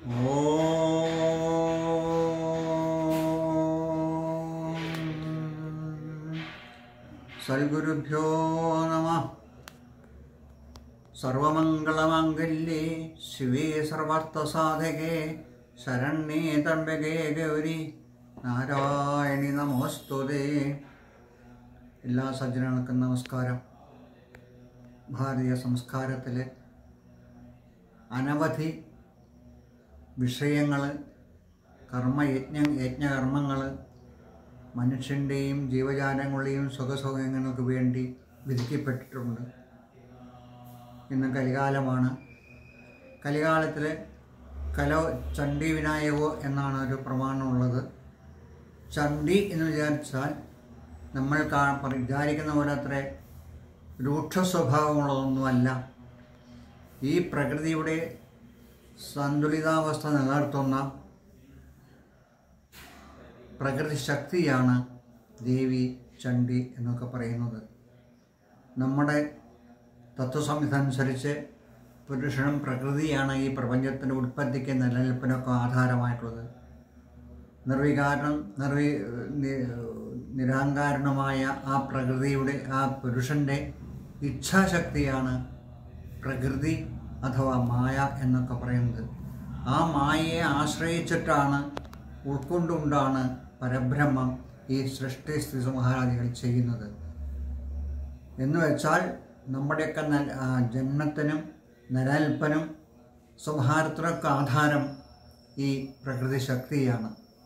ഓം സൽഗുരുഭ്യോ നമ സർവമംഗളമാംഗല്യേ ശിവേ സർവാർത്ഥസാധകേ ശരണ്യേ തമ്പകേ ഗൗരി നാരായണി നമോസ്തുതേ എല്ലാ സജ്ജനങ്ങൾക്കും നമസ്കാരം ഭാരതീയ സംസ്കാരത്തിൽ അനവധി വിഷയങ്ങൾ കർമ്മയജ്ഞ യജ്ഞകർമ്മങ്ങൾ മനുഷ്യൻ്റെയും ജീവജാലങ്ങളുടെയും സുഖസൗകര്യങ്ങൾക്ക് വേണ്ടി വിധിക്കപ്പെട്ടിട്ടുണ്ട് ഇന്ന് കലികാലമാണ് കലികാലത്തിൽ കലോ ചണ്ഡി വിനായകോ എന്നാണ് ഒരു പ്രമാണമുള്ളത് ചണ്ഡി എന്ന് വിചാരിച്ചാൽ നമ്മൾ കാ പറ- വിചാരിക്കുന്ന പോലെ അത്ര രൂക്ഷ സ്വഭാവമുള്ളതൊന്നുമല്ല ഈ പ്രകൃതിയുടെ സന്തുലിതാവസ്ഥ നിലനിർത്തുന്ന പ്രകൃതി ശക്തിയാണ് ദേവി ചണ്ഡി എന്നൊക്കെ പറയുന്നത് നമ്മുടെ തത്വസംഹിത അനുസരിച്ച് പുരുഷനും പ്രകൃതിയാണ് ഈ പ്രപഞ്ചത്തിൻ്റെ ഉൽപ്പത്തിക്ക് നിലനിൽപ്പിനൊക്കെ ആധാരമായിട്ടുള്ളത് നിർവികാരണം നിർവി നി- നിരാകാരണമായ ആ പ്രകൃതിയുടെ ആ പുരുഷൻ്റെ ഇച്ഛാശക്തിയാണ് പ്രകൃതി അഥവാ മായ എന്നൊക്കെ പറയുന്നത് ആ മായയെ ആശ്രയിച്ചിട്ടാണ് ഉൾക്കൊണ്ടുകൊണ്ടാണ് പരബ്രഹ്മം ഈ സൃഷ്ടി സ്ഥിതി സംഹാരാദികൾ ചെയ്യുന്നത് എന്ന് വെച്ചാൽ നമ്മുടെയൊക്കെ ന ആ, ജന്മത്തിനും നിലനിൽപ്പിനും സംഹാരത്തിനൊക്കെ ആധാരം ഈ പ്രകൃതി ശക്തിയാണ്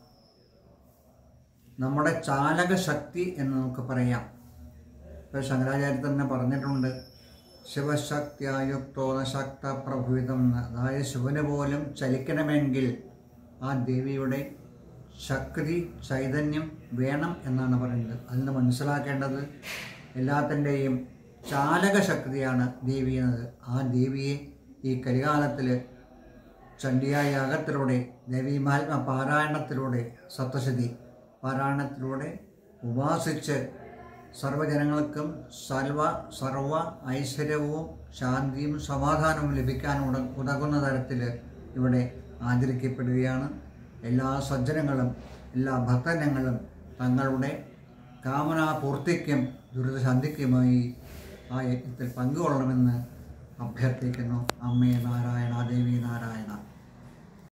നമ്മുടെ ചാലക ശക്തി എന്ന് നമുക്ക് പറയാം ഇപ്പോൾ ശങ്കരാചാര്യ തന്നെ പറഞ്ഞിട്ടുണ്ട് ശിവശക്തിയായുക്തോ ശക്ത പ്രഭുവിതം എന്ന് അതായത് ശിവന് പോലും ചലിക്കണമെങ്കിൽ ആ ദേവിയുടെ ശക്തി ചൈതന്യം വേണം എന്നാണ് പറയുന്നത് അതിൽ നിന്ന് മനസ്സിലാക്കേണ്ടത് എല്ലാത്തിൻ്റെയും ചാലക ശക്തിയാണ് ദേവി എന്നത് ആ ദേവിയെ ഈ കലികാലത്തിൽ ചണ്ഡിയായ യാഗത്തിലൂടെ ദേവീമാത്മ പാരായണത്തിലൂടെ സപ്തശതി പാരായണത്തിലൂടെ ഉപാസിച്ച് സർവ്വജനങ്ങൾക്കും സർവ സർവ ഐശ്വര്യവും ശാന്തിയും സമാധാനവും ലഭിക്കാൻ ഉട ഉതകുന്ന തരത്തിൽ ഇവിടെ ആചരിക്കപ്പെടുകയാണ് എല്ലാ സജ്ജനങ്ങളും എല്ലാ ഭക്തജനങ്ങളും തങ്ങളുടെ കാമനാപൂർത്തിക്കും ദുരിതശാന്തിക്കുമായി ആ യജ്ഞത്തിൽ പങ്കുകൊള്ളണമെന്ന് അഭ്യർത്ഥിക്കുന്നു അമ്മേ നാരായണ ദേവി നാരായണ